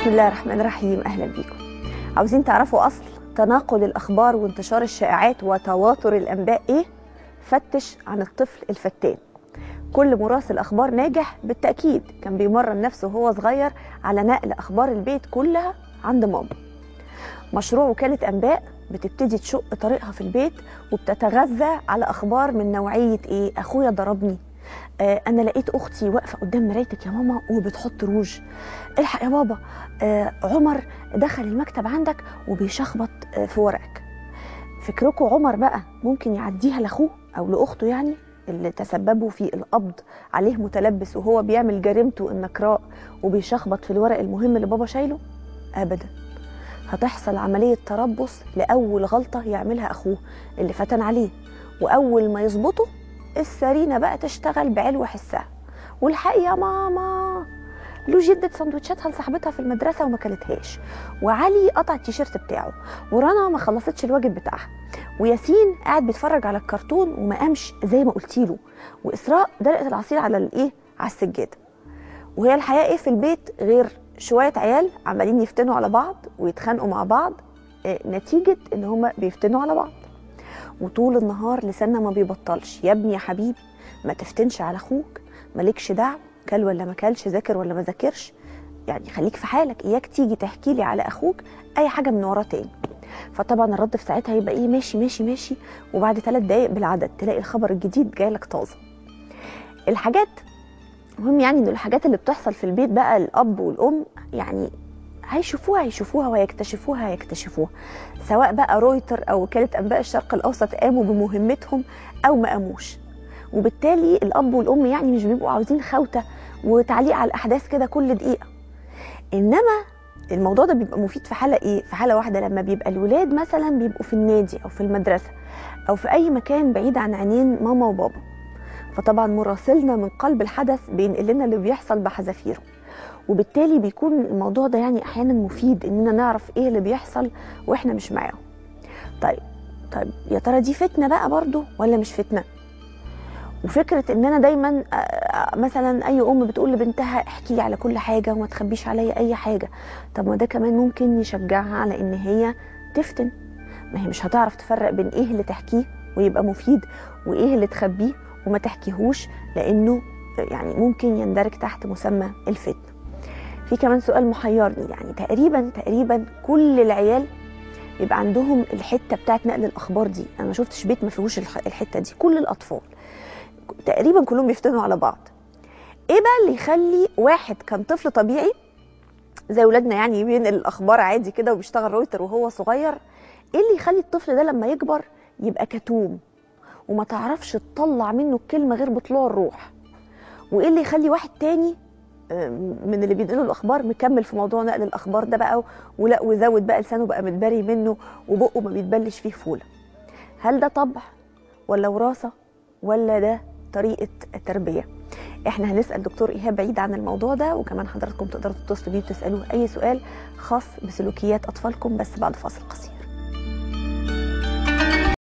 بسم الله الرحمن الرحيم اهلا بيكم عاوزين تعرفوا اصل تناقل الاخبار وانتشار الشائعات وتواتر الانباء ايه فتش عن الطفل الفتان كل مراسل اخبار ناجح بالتاكيد كان بيمرن نفسه وهو صغير على نقل اخبار البيت كلها عند ماما مشروع وكاله انباء بتبتدي تشق طريقها في البيت وبتتغذى على اخبار من نوعيه ايه اخويا ضربني آه انا لقيت اختي واقفه قدام مرايتك يا ماما وبتحط روج الحق يا بابا آه عمر دخل المكتب عندك وبيشخبط آه في ورقك فكركم عمر بقى ممكن يعديها لاخوه او لاخته يعني اللي تسببوا في القبض عليه متلبس وهو بيعمل جريمته النكراء وبيشخبط في الورق المهم اللي بابا شايله ابدا هتحصل عملية تربص لأول غلطة يعملها أخوه اللي فتن عليه وأول ما يظبطه السرينة بقى تشتغل بعلو حسها والحق يا ماما له جدة سندوتشاتها لصاحبتها في المدرسة وما كلتهاش وعلي قطع التيشيرت بتاعه ورنا ما خلصتش الواجب بتاعها وياسين قاعد بيتفرج على الكرتون وما قامش زي ما قلت له وإسراء دلقت العصير على الإيه على السجادة وهي الحياة إيه في البيت غير شوية عيال عمالين يفتنوا على بعض ويتخانقوا مع بعض نتيجة إن هما بيفتنوا على بعض وطول النهار لساننا ما بيبطلش يا ابني يا حبيبي ما تفتنش على اخوك مالكش دعوه كل ولا ما كلش ذاكر ولا ما ذاكرش يعني خليك في حالك اياك تيجي تحكي لي على اخوك اي حاجه من وراه تاني فطبعا الرد في ساعتها هيبقى ايه ماشي ماشي ماشي وبعد ثلاث دقايق بالعدد تلاقي الخبر الجديد جاي لك طازه الحاجات مهم يعني ان الحاجات اللي بتحصل في البيت بقى الاب والام يعني هيشوفوها هيشوفوها ويكتشفوها هيكتشفوها سواء بقى رويتر او وكاله انباء الشرق الاوسط قاموا بمهمتهم او ما قاموش وبالتالي الاب والام يعني مش بيبقوا عاوزين خوته وتعليق على الاحداث كده كل دقيقه انما الموضوع ده بيبقى مفيد في حاله ايه في حاله واحده لما بيبقى الولاد مثلا بيبقوا في النادي او في المدرسه او في اي مكان بعيد عن عينين ماما وبابا فطبعا مراسلنا من قلب الحدث بينقل لنا اللي بيحصل بحذافيره وبالتالي بيكون الموضوع ده يعني احيانا مفيد اننا نعرف ايه اللي بيحصل واحنا مش معاهم طيب طيب يا ترى دي فتنه بقى برضو ولا مش فتنه وفكره ان انا دايما مثلا اي ام بتقول لبنتها احكي لي على كل حاجه وما تخبيش عليا اي حاجه طب ما ده كمان ممكن يشجعها على ان هي تفتن ما هي مش هتعرف تفرق بين ايه اللي تحكيه ويبقى مفيد وايه اللي تخبيه وما تحكيهوش لانه يعني ممكن يندرج تحت مسمى الفتنه في كمان سؤال محيرني يعني تقريبا تقريبا كل العيال يبقى عندهم الحته بتاعت نقل الاخبار دي انا ما شفتش بيت ما فيهوش الحته دي كل الاطفال تقريبا كلهم بيفتنوا على بعض ايه بقى اللي يخلي واحد كان طفل طبيعي زي ولادنا يعني بينقل الاخبار عادي كده وبيشتغل رويتر وهو صغير ايه اللي يخلي الطفل ده لما يكبر يبقى كتوم وما تعرفش تطلع منه الكلمه غير بطلوع الروح وايه اللي يخلي واحد تاني من اللي بينقلوا الاخبار مكمل في موضوع نقل الاخبار ده بقى ولا وزود بقى لسانه بقى متبري منه وبقه ما بيتبلش فيه فوله هل ده طبع ولا وراثه ولا ده طريقه التربيه احنا هنسال دكتور ايهاب بعيد عن الموضوع ده وكمان حضراتكم تقدروا تتصلوا بيه وتسالوه اي سؤال خاص بسلوكيات اطفالكم بس بعد فاصل قصير